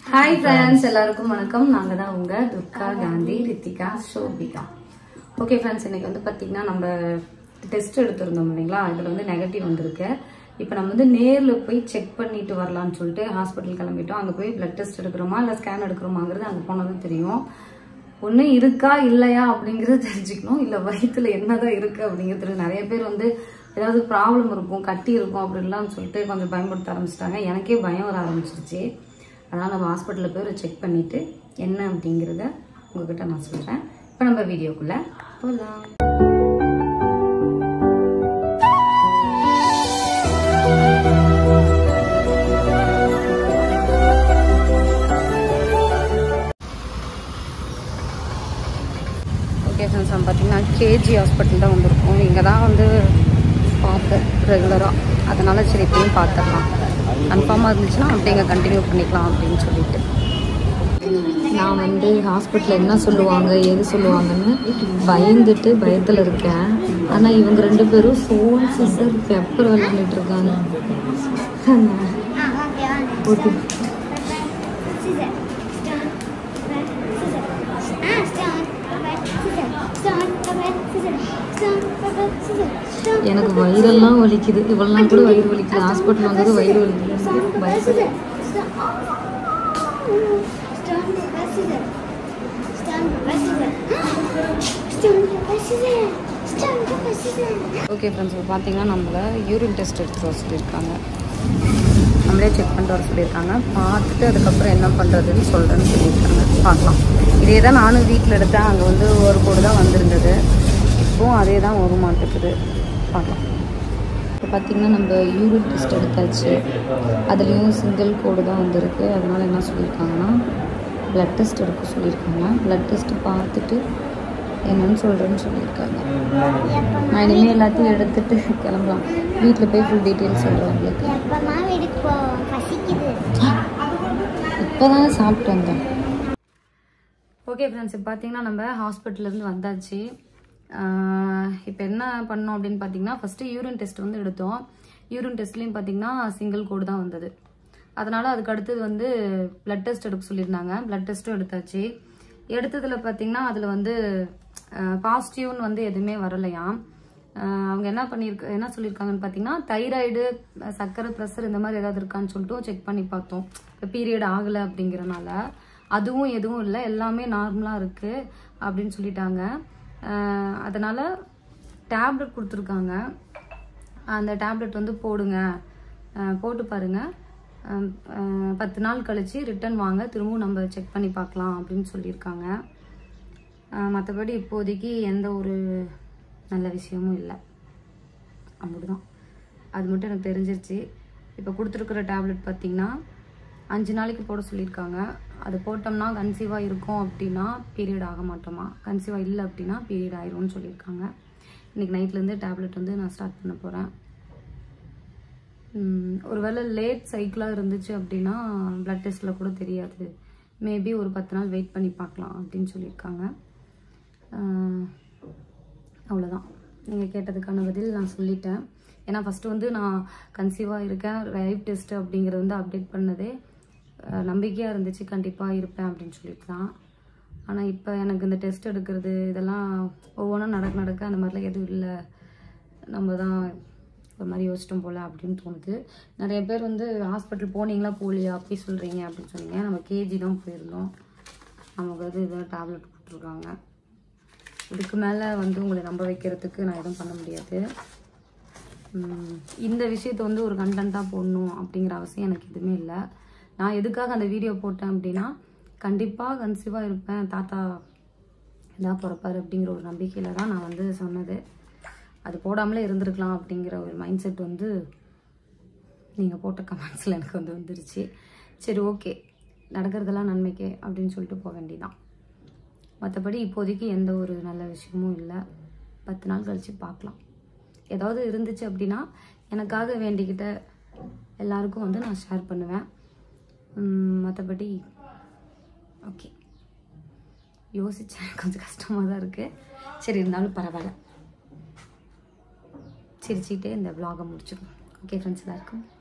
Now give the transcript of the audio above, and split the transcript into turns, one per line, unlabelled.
Hi friends எல்லாருக்கும் வணக்கம் நாங்கள் தான் உங்க துர்கா காந்தி ரித்திகா ஷோபிகா ஓகே ஃப்ரெண்ட்ஸ் இன்னைக்கு வந்து பார்த்தீங்கன்னா நம்ம டெஸ்ட் எடுத்திருந்தோம் இல்லைங்களா இதில் வந்து நெகட்டிவ் வந்திருக்கு இப்போ நம்ம வந்து நேரில் போய் செக் பண்ணிட்டு வரலாம்னு சொல்லிட்டு ஹாஸ்பிட்டல் கிளம்பிட்டோம் அங்கே போய் பிளட் டெஸ்ட் எடுக்கிறோமா இல்லை ஸ்கேன் எடுக்கிறோமாங்கிறது அங்கே போனதும் தெரியும் ஒன்று இருக்கா இல்லையா அப்படிங்கிறது தெரிஞ்சுக்கணும் இல்லை வயிற்றுல என்னதான் இருக்கு அப்படிங்கிறது தெரியும். நிறைய பேர் வந்து ஏதாவது ப்ராப்ளம் இருக்கும் கட்டி இருக்கும் அப்படின்லாம் சொல்லிட்டு கொஞ்சம் பயன்படுத்த ஆரம்பிச்சிட்டாங்க எனக்கே பயம் வர ஆரம்பிச்சிருச்சு அதனால் நம்ம ஹாஸ்பிட்டலில் போய் செக் பண்ணிவிட்டு என்ன அப்படிங்கிறத உங்ககிட்ட நான் சொல்கிறேன் இப்போ நம்ம வீடியோக்குள்ளே போகலாம் ஓகே ஃப்ரெண்ட்ஸ் நம்ம பார்த்தீங்கன்னா கேஜி ஹாஸ்பிட்டல் தான் வந்திருக்கோம் இங்கே தான் வந்து பார்ப்பேன் ரெகுலராக அதனால் சரி இப்பயும் பார்த்துடலாம் கன்ஃபார்மாக இருந்துச்சுன்னா அப்படியே இங்கே கண்டினியூ பண்ணிக்கலாம் அப்படின்னு சொல்லிட்டு நான் வந்து ஹாஸ்பிட்டலில் என்ன சொல்லுவாங்க ஏது சொல்லுவாங்கன்னு பயந்துட்டு பயத்தில் இருக்கேன் ஆனால் இவங்க ரெண்டு பேரும் ஃபோன் சிசர் பெப்பர் விளையாண்டுட்டு இருக்காங்க ஓகே எனக்கு வயிறெல்லாம் வலிக்குது இவ்வளோ கூட வயிறு வலிக்குது ஹாஸ்பிட்டல் வந்தது வயிறு வலிக்குது பயத்துல ஓகே ஃப்ரெண்ட்ஸ் இப்போ பார்த்தீங்கன்னா நம்மளை யூரின் டெஸ்ட் எடுத்துகிட்டு வர சொல்லியிருக்காங்க நம்மளே செக் பண்ணிட்டு வர சொல்லியிருக்காங்க பார்த்துட்டு அதுக்கப்புறம் என்ன பண்ணுறதுன்னு சொல்கிறேன்னு சொல்லியிருக்காங்க பார்க்கலாம் இதே தான் நானும் வீட்டில் எடுத்தேன் அங்கே வந்து ஒரு கோடு தான் வந்திருந்தது இப்போவும் அதே தான் ஒரு மாட்டேக்குது பார்க்கலாம் இப்போ பார்த்தீங்கன்னா நம்ம யூரின் டெஸ்ட் எடுத்தாச்சு அதுலேயும் சிங்கிள் கோடு தான் வந்திருக்கு அதனால் என்ன சொல்லியிருக்காங்கன்னா ப்ளட் டெஸ்ட் எடுக்க சொல்லியிருக்காங்க ப்ளட் டெஸ்ட் பார்த்துட்டு என்னன்னு சொல்கிறேன்னு சொல்லியிருக்காங்க நான் இனிமேல் எல்லாத்தையும் எடுத்துட்டு கிளம்பலாம் வீட்டில் போய் ஃபுல் டீட்டெயில்ஸ் சொல்கிறேன் உங்களுக்கு இப்போ தானே சாப்பிட்டு வந்தேன் ஓகே ஃப்ரெண்ட்ஸ் இப்போ பார்த்தீங்கன்னா நம்ம ஹாஸ்பிட்டல்லேருந்து வந்தாச்சு இப்போ என்ன பண்ணோம் அப்படின்னு பார்த்தீங்கன்னா ஃபஸ்ட்டு யூரின் டெஸ்ட் வந்து எடுத்தோம் யூரின் டெஸ்ட்லேயும் பார்த்தீங்கன்னா சிங்கிள் கோடு தான் வந்தது அதனால் அதுக்கு அடுத்தது வந்து பிளட் டெஸ்ட் எடுக்க சொல்லியிருந்தாங்க பிளட் டெஸ்ட்டும் எடுத்தாச்சு எடுத்ததில் பார்த்தீங்கன்னா அதில் வந்து பாசிட்டிவ்னு வந்து எதுவுமே வரலையாம் அஹ் அவங்க என்ன பண்ணியிருக்க என்ன சொல்லியிருக்காங்கன்னு பார்த்தீங்கன்னா தைராய்டு சர்க்கரை ப்ரெஷர் இந்த மாதிரி ஏதாவது இருக்கான்னு சொல்லிட்டு செக் பண்ணி பார்த்தோம் இப்போ பீரியட் ஆகலை அப்படிங்கிறனால அதுவும் எதுவும் இல்லை எல்லாமே நார்மலாக இருக்குது அப்படின்னு சொல்லிட்டாங்க அஹ் அதனால டேப்லெட் கொடுத்துருக்காங்க அந்த டேப்லெட் வந்து போடுங்க அஹ் போட்டு பாருங்க அஹ் அஹ் பத்து நாள் கழிச்சு ரிட்டர்ன் வாங்க திரும்பவும் நம்ம செக் பண்ணி பார்க்கலாம் அப்படின்னு சொல்லியிருக்காங்க மற்றபடி இப்போதைக்கு எந்த ஒரு நல்ல விஷயமும் இல்லை அப்படிதான் அது மட்டும் எனக்கு தெரிஞ்சிருச்சு இப்போ கொடுத்துருக்குற டேப்லெட் பார்த்தீங்கன்னா அஞ்சு நாளைக்கு போட சொல்லியிருக்காங்க அது போட்டோம்னா கன்சீவாக இருக்கும் அப்படின்னா பீரியட் ஆக மாட்டோமா கன்சீவாக இல்லை அப்படின்னா பீரியட் ஆயிரும்னு சொல்லியிருக்காங்க இன்றைக்கி நைட்லேருந்து டேப்லெட் வந்து நான் ஸ்டார்ட் பண்ண போகிறேன் ஒருவேளை லேட் சைக்கிளாக இருந்துச்சு அப்படின்னா ப்ளட் டெஸ்ட்டில் கூட தெரியாது மேபி ஒரு பத்து நாள் வெயிட் பண்ணி பார்க்கலாம் அப்படின்னு சொல்லியிருக்காங்க ஆஹ் அவ்வளோதான் நீங்கள் கேட்டதுக்கான பதில் நான் சொல்லிட்டேன் ஏன்னா ஃபஸ்ட்டு வந்து நான் கன்சீவாக இருக்கேன் லைவ் டெஸ்ட் அப்படிங்கிறது வந்து அப்டேட் பண்ணதே அஹ் நம்பிக்கையாக இருந்துச்சு கண்டிப்பாக இருப்பேன் அப்படின்னு சொல்லிட்டு தான் ஆனால் இப்போ எனக்கு இந்த டெஸ்ட் எடுக்கிறது இதெல்லாம் ஒவ்வொன்றும் நடக்க நடக்க அந்த மாதிரிலாம் எதுவும் இல்லை நம்ம தான் ஒரு மாதிரி யோசிச்சிட்டோம் போல் அப்படின்னு தோணுது நிறைய பேர் வந்து ஹாஸ்பிட்டல் போனீங்களா போலியா அப்படி சொல்கிறீங்க அப்படின்னு சொன்னீங்க நம்ம கேஜி தான் போயிருந்தோம் நமக்கு வந்து இதை டேப்லெட் கொடுத்துருக்காங்க இதுக்கு மேலே வந்து உங்களை நம்ப வைக்கிறதுக்கு நான் எதுவும் பண்ண முடியாது உம், இந்த விஷயத்தை வந்து ஒரு கண்டென்ட்டாக போடணும் அப்படிங்கிற அவசியம் எனக்கு எதுவுமே இல்லை நான் எதுக்காக அந்த வீடியோ போட்டேன் அப்படின்னா கண்டிப்பாக கன்சீவாக இருப்பேன் தாத்தா இதான் பிறப்பாரு அப்படிங்கிற ஒரு நம்பிக்கையில் தான் நான் வந்து சொன்னது அது போடாமலே இருந்திருக்கலாம் அப்படிங்கிற ஒரு மைண்ட் செட் வந்து நீங்கள் போட்ட கமெண்ட்ஸில் எனக்கு வந்து வந்துருச்சு சரி ஓகே நடக்கிறதெல்லாம் நன்மைக்கே அப்படின்னு சொல்லிட்டு போக வேண்டியதான் மற்றபடி இப்போதைக்கு எந்த ஒரு நல்ல விஷயமும் இல்லை பத்து நாள் கழித்து பார்க்கலாம் ஏதாவது இருந்துச்சு அப்படின்னா எனக்காக வேண்டிக்கிட்ட எல்லாருக்கும் வந்து நான் ஷேர் பண்ணுவேன் மற்றபடி ஓகே யோசிச்சேன் கொஞ்சம் கஷ்டமாக தான் இருக்குது சரி இருந்தாலும் பரவாயில்ல சிரிச்சுக்கிட்டே இந்த vlog-அ முடிச்சுக்கணும் ஓகே ஃப்ரெண்ட்ஸ் எல்லாருக்கும்